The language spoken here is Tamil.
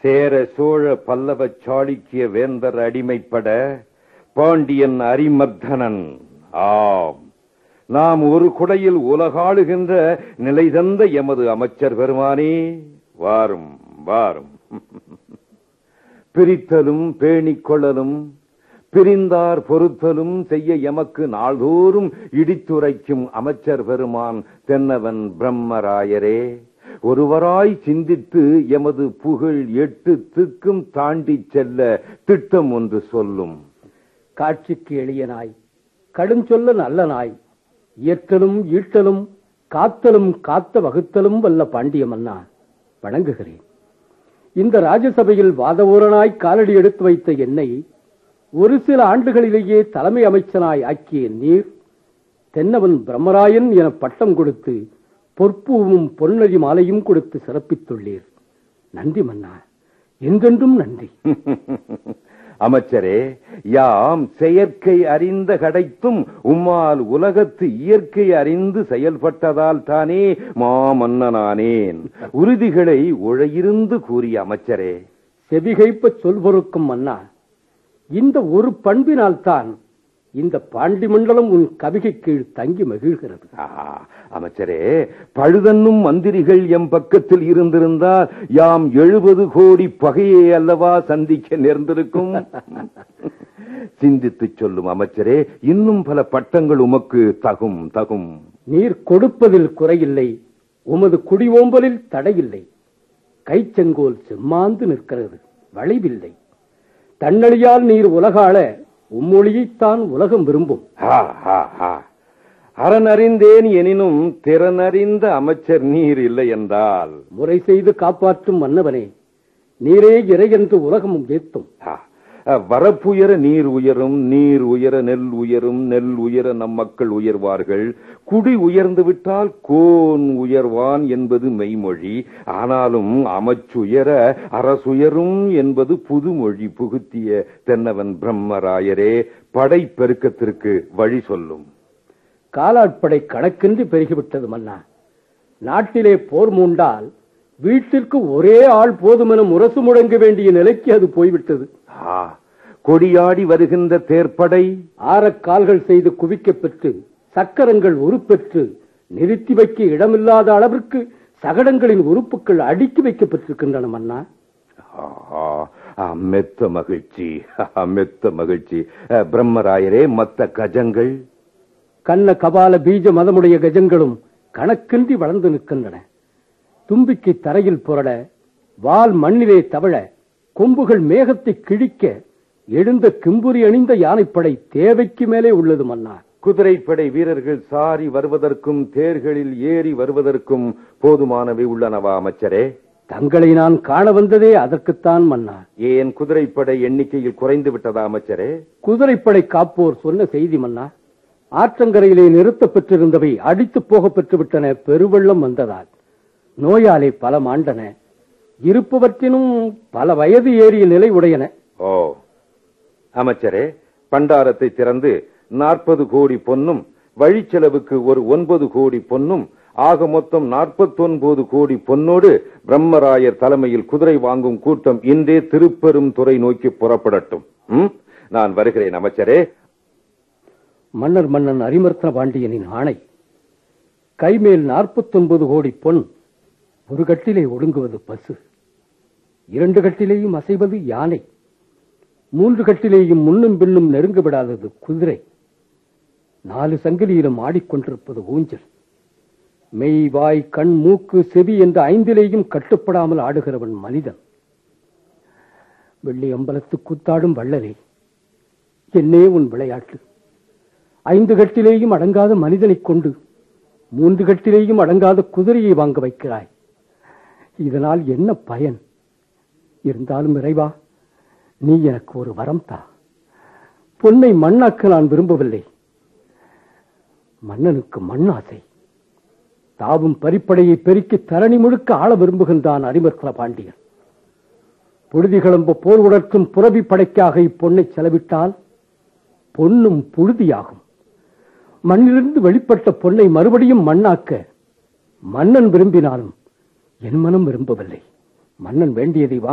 சேர சோழ பல்லவ சாளுக்கிய வேந்தர் அடிமைப்பட பாண்டியன் அரிமர்தனன் ஆம் நாம் ஒரு குடையில் உலகாளுகின்ற நிலை தந்த எமது அமைச்சர் பெருமானே வாரும் வாரும் பிரித்தலும் பேணிக் கொள்ளலும் பிரிந்தார் பொறுத்தலும் செய்ய எமக்கு நாள்தோறும் இடித்துரைக்கும் அமைச்சர் பெருமான் தென்னவன் பிரம்மராயரே ஒருவராய் சிந்தித்து எமது புகழ் எட்டு திக்கும் தாண்டிச் செல்ல திட்டம் ஒன்று சொல்லும் காட்சிக்கு எளிய நாய் கடும் சொல்ல நல்ல நாய் இயற்றலும் ஈட்டலும் காத்தலும் காத்த வகுத்தலும் வல்ல பாண்டிய மன்னா வணங்குகிறேன் இந்த ராஜசபையில் வாதவூரனாய் காலடி எடுத்து வைத்த என்னை ஒரு சில ஆண்டுகளிலேயே தலைமை அமைச்சனாய் ஆக்கிய நீர் தென்னவன் பிரம்மராயன் என பட்டம் கொடுத்து பொற்பூவும் பொன்னழி மாலையும் கொடுத்து சிறப்பித்துள்ளீர் நன்றி மன்னா என்றென்றும் நன்றி அமைச்சரே யாம் செயற்கை அறிந்த கடைத்தும் உம்மால் உலகத்து இயற்கை அறிந்து செயல்பட்டதால் தானே மாமன்னனானேன் உறுதிகளை உழையிருந்து கூறிய அமைச்சரே செவிகைப்ப சொல்பொருக்கும் மன்னா இந்த ஒரு பண்பினால் தான் இந்த பாண்டி மண்டலம் உன் கவிகை கீழ் தங்கி மகிழ்கிறது ஆஹா, அமைச்சரே பழுதன்னும் மந்திரிகள் எம் பக்கத்தில் இருந்திருந்தால் யாம் எழுபது கோடி பகையை அல்லவா சந்திக்க நேர்ந்திருக்கும் சிந்தித்துச் சொல்லும் அமைச்சரே இன்னும் பல பட்டங்கள் உமக்கு தகும் தகும் நீர் கொடுப்பதில் குறையில்லை உமது குடிஓம்பலில் தடையில்லை கைச்செங்கோல் செம்மாந்து நிற்கிறது வளைவில்லை தன்னழியால் நீர் உலகாள உம்மொழியைத்தான் உலகம் விரும்பும் ஹா, ஹா, ஹா. அறனறிந்தேன் எனினும் திறனறிந்த அமைச்சர் நீர் இல்லை என்றால் முறை செய்து காப்பாற்றும் மன்னவனே நீரே இறை என்று உலகம் ஏத்தும் ஹா. வரப்புயர நீர் உயரும் நீர் உயர நெல் உயரும் நெல் உயர நம் மக்கள் உயர்வார்கள் குடி உயர்ந்து விட்டால் கோன் உயர்வான் என்பது மெய்மொழி ஆனாலும் அமைச்சுயர அரசுயரும் என்பது புதுமொழி புகுத்திய தென்னவன் பிரம்மராயரே படை பெருக்கத்திற்கு வழி சொல்லும் காலாட்படை கணக்கின்றி பெருகிவிட்டது மன்னா நாட்டிலே போர் மூண்டால் வீட்டிற்கு ஒரே ஆள் போதுமென முரசு முழங்க வேண்டிய நிலைக்கு அது போய்விட்டது ஆ, கொடியாடி வருகின்ற தேர்ப்படை ஆறக் கால்கள் செய்து குவிக்கப் பெற்று சக்கரங்கள் உருப்பெற்று நிறுத்தி வைக்க இடமில்லாத அளவிற்கு சகடங்களின் உறுப்புகள் அடுக்கி வைக்கப்பட்டிருக்கின்றன மன்னா ஆஹா, ஆ, மெத்த மகிழ்ச்சி ஆ, மெத்த மகிழ்ச்சி அ, பிரம்மராயரே மத்த கஜங்கள் கண்ண கபால பீஜ மதமுடைய கஜங்களும் கணக்கின்றி வளர்ந்து நிற்கின்றன தும்பிக்கை தரையில் புரள வால் மண்ணிலே தவழ கொம்புகள் மேகத்தை கிழிக்க எழுந்த கிம்புரி அணிந்த யானைப்படை தேவைக்கு மேலே உள்ளது மன்னா குதிரைப்படை வீரர்கள் சாரி வருவதற்கும் தேர்களில் ஏறி வருவதற்கும் போதுமானவை உள்ளனவா அமைச்சரே தங்களை நான் காண வந்ததே அதற்குத்தான் மன்னா ஏன் குதிரைப்படை எண்ணிக்கையில் குறைந்து விட்டதா அமைச்சரே குதிரைப்படை காப்போர் சொன்ன செய்தி மன்னா ஆற்றங்கரையிலே நிறுத்தப் பெற்றிருந்தவை அடித்துப் போகப் பெற்றுவிட்டன பெருவெள்ளம் வந்ததால் நோயாலே பல மாண்டன இருப்பவற்றினும் பல வயது ஏறிய நிலை உடையன ஓ அமைச்சரே பண்டாரத்தை திறந்து நாற்பது கோடி பொன்னும் வழிச்செலவுக்கு ஒரு ஒன்பது கோடி பொன்னும் ஆக மொத்தம் நாற்பத்தொன்பது கோடி பொன்னோடு பிரம்மராயர் தலைமையில் குதிரை வாங்கும் கூட்டம் இன்றே திருப்பெரும் துறை நோக்கி புறப்படட்டும் ம்? நான் வருகிறேன் அமைச்சரே மன்னர் மன்னன் அரிமர்த்தன பாண்டியனின் ஆணை கைமேல் நாற்பத்தொன்பது கோடி பொன் ஒரு கட்டிலே ஒடுங்குவது பசு இரண்டு கட்டிலேயும் அசைவது யானை மூன்று கட்டிலேயும் முன்னும் பின்னும் நெருங்க விடாதது குதிரை நாலு சங்கிலியிலும் ஆடிக்கொண்டிருப்பது ஊஞ்சல் மெய் வாய் கண் மூக்கு செவி என்ற ஐந்திலேயும் கட்டுப்படாமல் ஆடுகிறவன் மனிதன் வெள்ளி அம்பலத்து கூத்தாடும் வள்ளலே என்னே உன் விளையாட்டு ஐந்து கட்டிலேயும் அடங்காத மனிதனைக் கொண்டு மூன்று கட்டிலேயும் அடங்காத குதிரையை வாங்க வைக்கிறாய் இதனால் என்ன பயன் இருந்தாலும் இறைவா நீ எனக்கு ஒரு வரம் தா பொன்னை மண்ணாக்க நான் விரும்பவில்லை மன்னனுக்கு மண்ணாசை தாவும் பரிப்படையை பெருக்கி தரணி முழுக்க ஆள விரும்புகின்றான் அரிமர்த்தன பாண்டியன் புழுதி கிளம்ப போர் உணர்த்தும் புறவி படைக்காக இப்பொன்னை செலவிட்டால் பொன்னும் புழுதியாகும் மண்ணிலிருந்து வெளிப்பட்ட பொன்னை மறுபடியும் மண்ணாக்க மன்னன் விரும்பினாலும் என் மனம் விரும்பவில்லை மன்னன் வேண்டியதை வாங்க